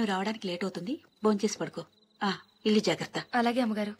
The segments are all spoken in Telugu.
మేము రావడానికి లేట్ అవుతుంది భోంచేసి పడుకో ఆ ఇల్లు జాగ్రత్త అలాగే అమ్మగారు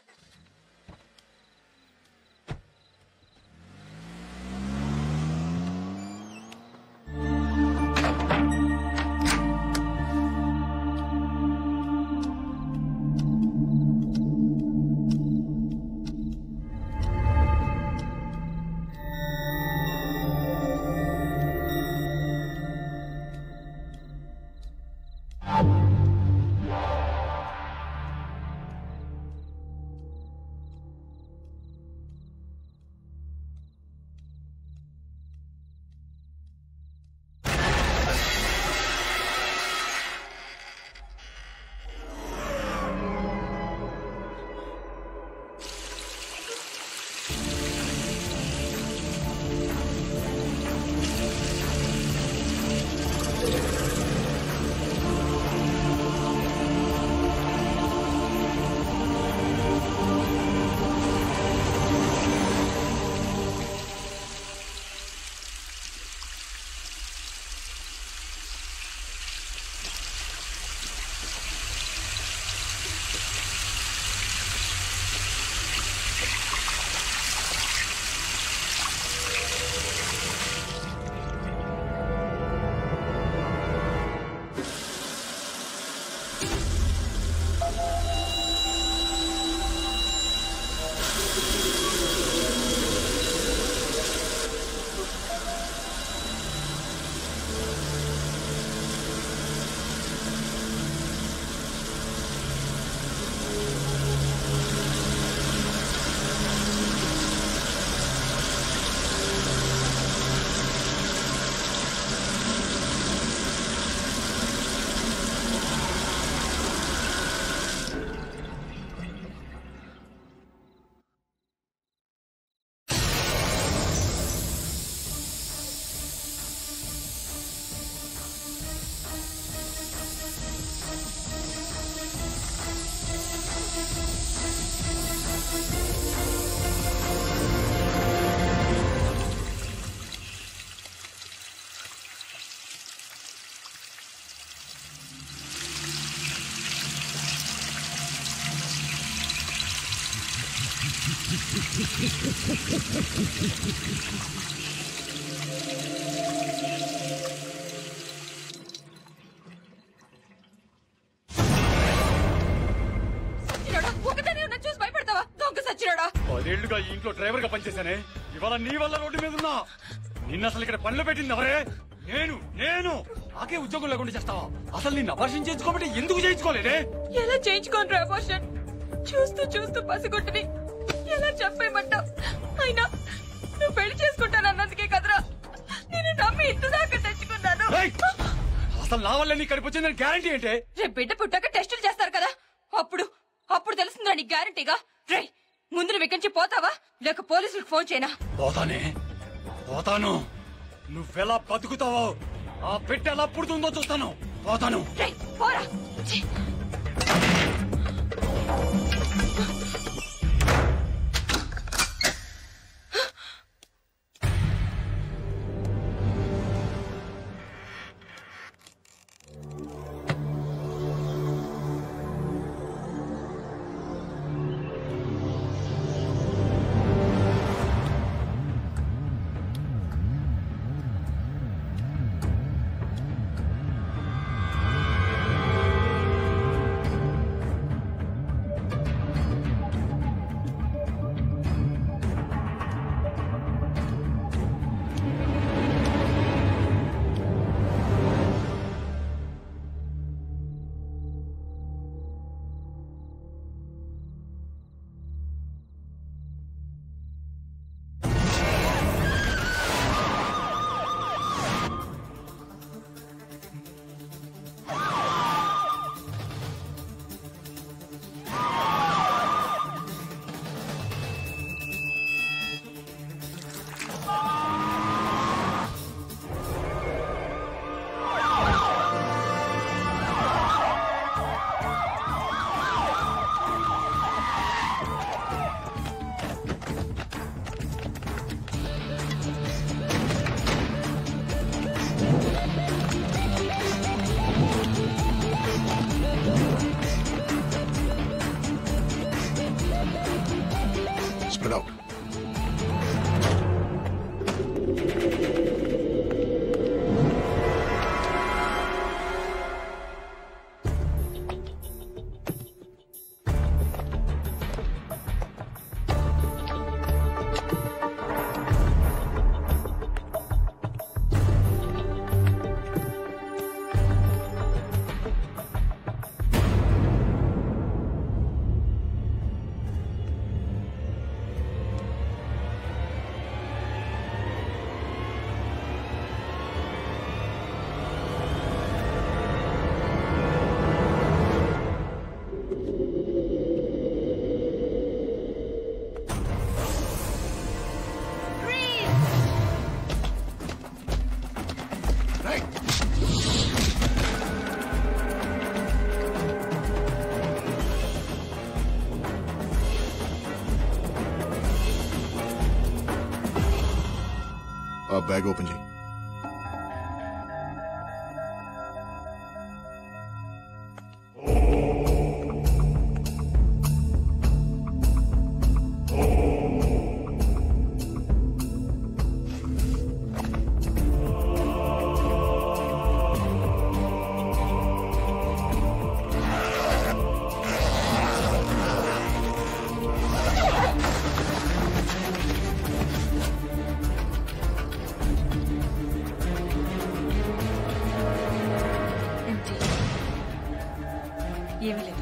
సచ్చినాడా ఒకదాని ఉన్న చూసి భయపడతావా దొంగ సచ్చినాడా పదేళ్లుగా ఈ ఇంట్లో డ్రైవర్ గా పనిచేశానే ఇవాళ నీ వల్ల రోడ్డు మీద ఉన్నా నిన్న అసలు ఇక్కడ పనులు పెట్టింది ఎవరే నేను నేను నాకే ఉద్యోగం లేకుండా చేస్తావా అసలు నిన్ను అపర్షన్ చేసుకోబట్టి ఎందుకు చేయించుకోలేదే ఎలా చేయించుకోండి అబోర్షన్ చూస్తూ చూస్తూ పసిగొట్టుని ఎలా చెప్పేయమంటావు అయినా నువ్వు పెళ్లి చేసుకుంటానన్నందుకే కదరా నేను నమ్మి ఇంత దాకా తెచ్చుకున్నాను ఏయ్! అసలు నా వల్ల నీ కడిపి వచ్చిందని గ్యారంటీ ఏంటే రేపు బిడ్డ పుట్టాక టెస్టులు చేస్తారు కదా అప్పుడు అప్పుడు తెలుస్తుందా నీకు గ్యారంటీగా రే ముందు నువ్వు ఇక్కడి నుంచి పోతావా లేక పోలీసులకు ఫోన్ చేయనా పోతానే పోతాను నువ్వెలా బతుకుతావో ఆ పెట్టె ఎలా పుడుతుందో చూస్తాను పోతాను రే పోరా ఛీ! బ్యాగ్ ఓపెన్ చేయి ఏంటి? ఏమీ లేదు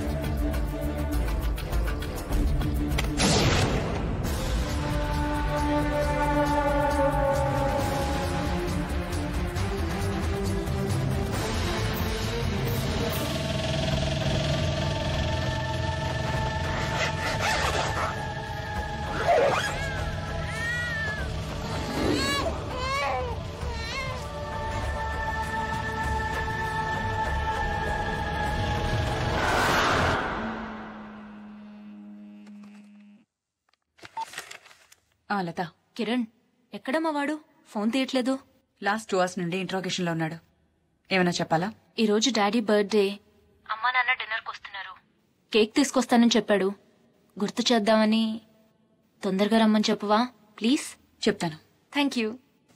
ఆ, లత కిరణ్ ఎక్కడమ్మా వాడు ఫోన్ తీయట్లేదు లాస్ట్ టూ అవర్స్ నుండి ఇంట్రాగేషన్ లో ఉన్నాడు ఏమైనా చెప్పాలా ఈ రోజు డాడీ బర్త్డే అమ్మా నాన్న డిన్నర్కి వస్తున్నారు కేక్ తీసుకొస్తానని చెప్పాడు గుర్తు చేద్దామని తొందరగా రమ్మని చెప్పవా ప్లీజ్ చెప్తాను థ్యాంక్ యూ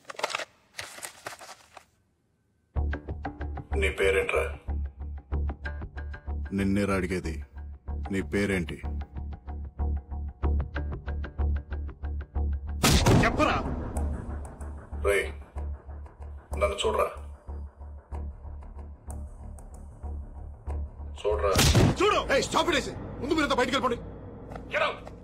నీ పేరేంట్రా నిన్నేరా అడిగేది నీ పేరేంటి చెప్పరా రే నన్ను చూడరా చూడరా చూడు ఏయ్ స్టాప్ ఇట్ ముందు మీరంతా బయటికి వెళ్ళిపోండి Get out.